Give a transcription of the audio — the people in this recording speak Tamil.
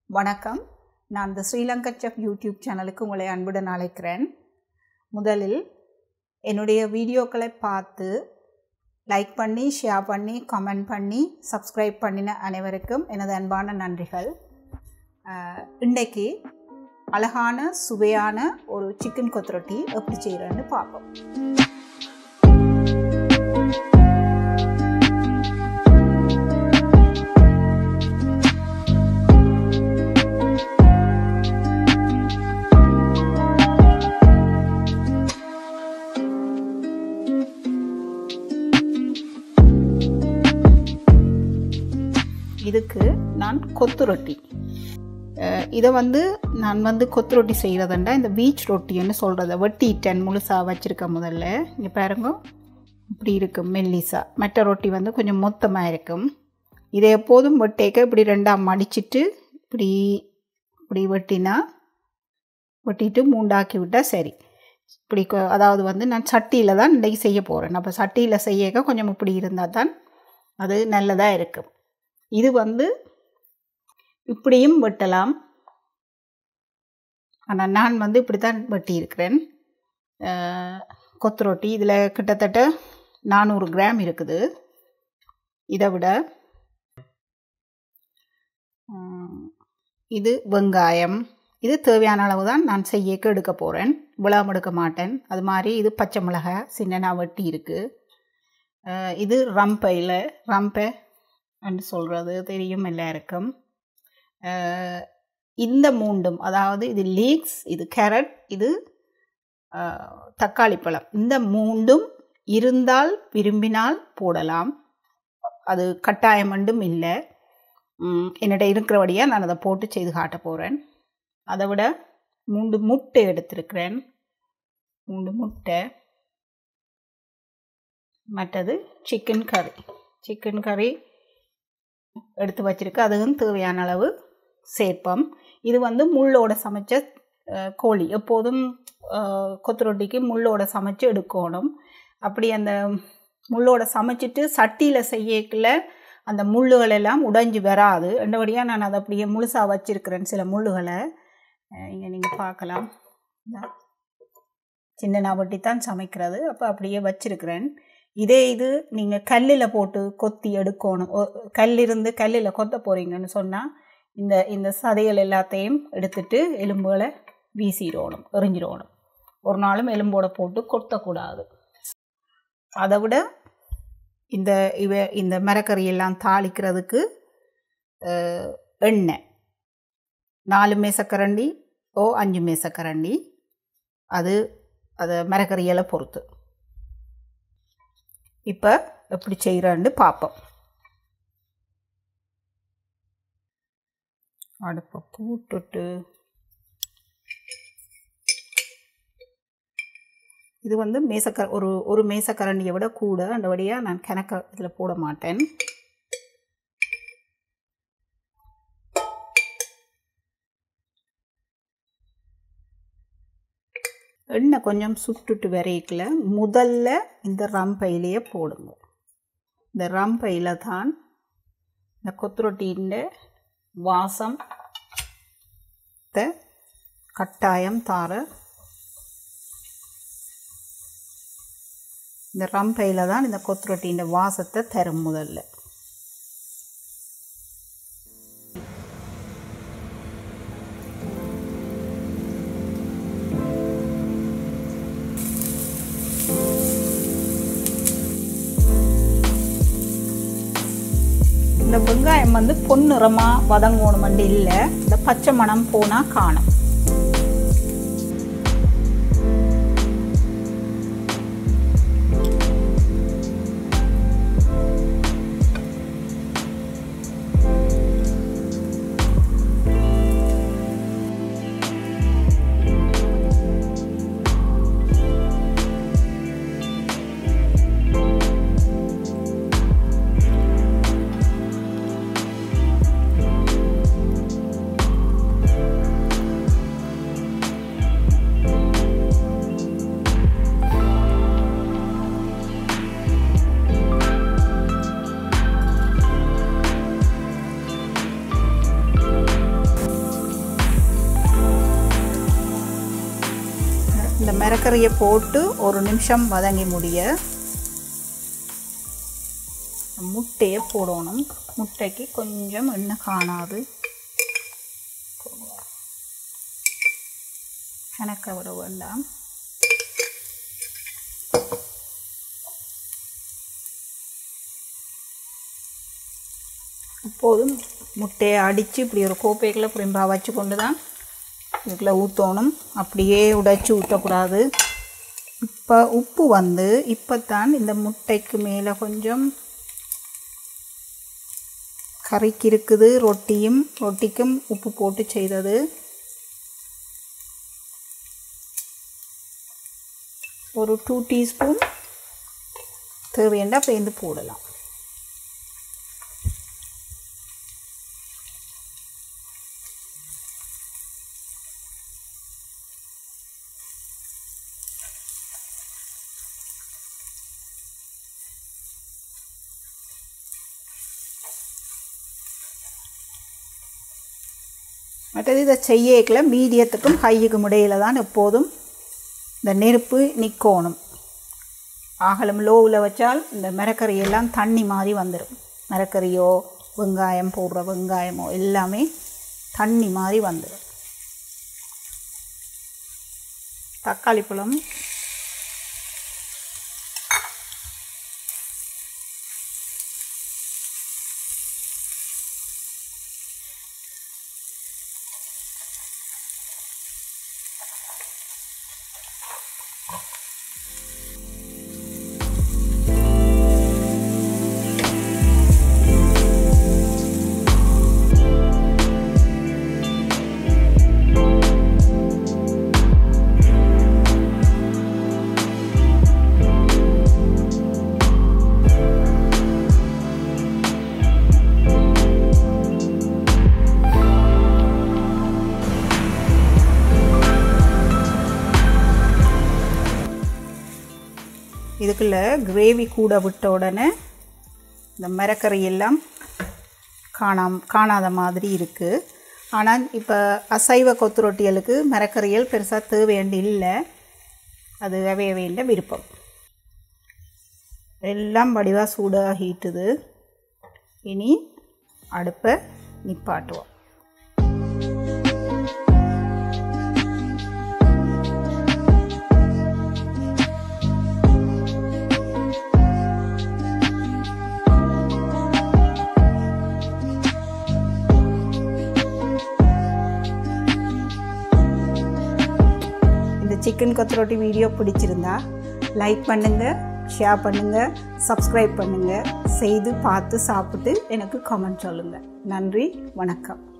வணக்கம் நான் இந்த ஸ்ரீலங்கா செஃப் யூடியூப் சேனலுக்கு உங்களை அன்புடன் அழைக்கிறேன் முதலில் என்னுடைய வீடியோக்களை பார்த்து லைக் பண்ணி ஷேர் பண்ணி கமெண்ட் பண்ணி சப்ஸ்கிரைப் பண்ணின அனைவருக்கும் எனது அன்பான நன்றிகள் அஹ், இன்றைக்கு அழகான சுவையான ஒரு சிக்கன் கொத்துரொட்டி எப்படி செய்கிறேன்னு பார்ப்போம் இதுக்கு நான் கொத்து ரொட்டி அஹ் இதை வந்து நான் வந்து கொத்து ரொட்டி செய்கிறதுண்டா இந்த பீச் ரொட்டின்னு சொல்கிறத வெட்டிட்டேன் முழுசாக வச்சுருக்கேன் முதல்ல இங்கே பாருங்க இப்படி இருக்கும் மெல்லிசா மற்ற ரொட்டி வந்து கொஞ்சம் மொத்தமாக இருக்கும் இதை எப்போதும் வெட்டேக்க இப்படி ரெண்டாக மடிச்சிட்டு இப்படி இப்படி வெட்டினா வெட்டிட்டு மூண்டாக்கி விட்டால் சரி இப்படி கொ- அதாவது வந்து நான் சட்டியில் தான் இன்றைக்கி செய்ய போகிறேன் அப்போ சட்டியில் செய்யக்க கொஞ்சம் இப்படி இருந்தால் தான் அது நல்லதாக இருக்கும் இது வந்து இப்படியும் வெட்டலாம் ஆனால் நான் வந்து இப்படி தான் வெட்டியிருக்கிறேன் அஹ், கொத்து ரொட்டி இதில் கிட்டத்தட்ட நானூறு கிராம் இருக்குது இதை விட உம், இது வெங்காயம் இது தேவையான அளவு தான் நான் செய்யக்க எடுக்க போகிறேன் விழாம எடுக்க மாட்டேன் அது மாதிரி இது பச்சை மிளகாய் சின்னனா வெட்டி இருக்குது அஹ், இது ரம்பையில் ரம்பை என்று சொல்கிறது தெரியும் எல்லாருக்கும் அஹ், இந்த மூண்டும் அதாவது இது லீக்ஸ் இது கேரட் இது அஹ், தக்காளி பழம் இந்த மூண்டும் இருந்தால் விரும்பினால் போடலாம் அது கட்டாயம் மட்டும் இல்லை ம், என்னிட இருக்கிறபடியாக நான் அதை போட்டு செய்து காட்ட போகிறேன் அதை விட மூன்று முட்டை எடுத்திருக்கிறேன் மூன்று முட்டை மற்றது சிக்கன் கறி சிக்கன் கறி எடுத்து வச்சிருக்கு அதுவும் தேவையான அளவு சேர்ப்போம் இது வந்து முள்ளோட சமைச்ச அஹ், கோழி எப்போதும் அஹ், கொத்து ரொட்டிக்கு முள்ளோட சமைச்சு எடுக்கணும் அப்படி அந்த முள்ளோட சமைச்சிட்டு சட்டியில் செய்யக்குள்ள அந்த முள்ளுகள் எல்லாம் உடைஞ்சு வராது ரெண்டபடியாக நான் அதை அப்படியே முழுசாக வச்சிருக்கிறேன் சில முள்ளுகளை இங்கே நீங்கள் பார்க்கலாம் இந்தா. சின்ன நாவட்டி தான் சமைக்கிறது அப்போ அப்படியே வச்சிருக்கிறேன் இதே இது நீங்கள் கல்லில் போட்டு கொத்தி எடுக்கணும் ஒ- கல்லிருந்து கல்லில் கொத்த போகிறீங்கன்னு சொன்னால் இந்த இந்த சதைகள் எல்லாத்தையும் எடுத்துட்டு எலும்புகளை வீசிடணும் எறிஞ்சிடணும் ஒரு நாளும் எலும்போட போட்டு கொத்தக்கூடாது அதை விட இந்த இவ இந்த மரக்கறி எல்லாம் தாளிக்கிறதுக்கு அஹ், எண்ணெய் நாலு மேசக்கரண்டி ஓ அஞ்சு மேசக்கரண்டி அது அதை மரக்கறியலை பொறுத்து இப்போ எப்படி செய்கிறேன்னு பார்ப்போம் அடுப்பை போட்டுட்டு இது வந்து மேசக்கர ஒரு ஒரு மேசக்கரண்டியை விட கூட அந்த வழியாக நான் கணக்க இதில் போட மாட்டேன் எண்ணெய் கொஞ்சம் சுட்டுட்டு வரைக்கல முதல்ல இந்த ரம்பையிலேயே போடுங்க இந்த ரம்பையில் தான் இந்த கொத்துரொட்டியின் வாசம் த கட்டாயம் தார இந்த ரம்பையில் தான் இந்த கொத்துரொட்டியின் வாசத்தை தரும் முதல்ல இந்த வெங்காயம் வந்து பொன்னிறமாக வதங்கணும் இல்லை இந்த பச்சை மணம் போனால் காணும் இந்த மிரக்கறியை போட்டு ஒரு நிமிஷம் வதங்கி முடிய முட்டையை போடணும் முட்டைக்கு கொஞ்சம் எண்ணெய் காணாது கணக்க விட வேண்டாம் இப்போதும் முட்டையை அடித்து இப்படி ஒரு கோப்பைக்குள்ள புரிம்பா வச்சு கொண்டு தான் இதுக்குள்ள ஊற்றணும் அப்படியே உடைச்சி ஊற்றக்கூடாது இப்போ உப்பு வந்து இப்போ தான் இந்த முட்டைக்கு மேலே கொஞ்சம் கறிக்கு இருக்குது ரொட்டியும் ரொட்டிக்கும் உப்பு போட்டு செய்தது ஒரு டூ டீஸ்பூன் தேவையண்டா பேந்து போடலாம் மற்றது இதை செய்யக்கல மீடியத்துக்கும் ஹையுக்கும் இடையில தான் எப்போதும் இந்த நெருப்பு நிற்கணும் ஆகலம் லோவில் வச்சால் இந்த மிரக்கறி எல்லாம் தண்ணி மாதிரி வந்துடும் மிரக்கறியோ வெங்காயம் போடுற வெங்காயமோ எல்லாமே தண்ணி மாதிரி வந்துடும் தக்காளி பழம் இதுக்குள்ள கிரேவி கூட விட்ட உடனே இந்த மிரக்கறி எல்லாம் காணாம காணாத மாதிரி இருக்குது ஆனால் இப்போ அசைவ கொத்து ரொட்டிகளுக்கு மிரக்கறிகள் பெருசாக தேவையண்டு இல்லை அது அவைய வேண்ட விருப்பம் எல்லாம் வடிவாக சூடாகிட்டுது இனி அடுப்பை நிப்பாட்டுவோம் இந்த சிக்கன் கொத்தரோட்டி வீடியோ பிடிச்சிருந்தா லைக் பண்ணுங்கள் ஷேர் பண்ணுங்கள் சப்ஸ்கிரைப் பண்ணுங்கள் செய்து பார்த்து சாப்பிட்டு எனக்கு கமெண்ட் சொல்லுங்கள் நன்றி வணக்கம்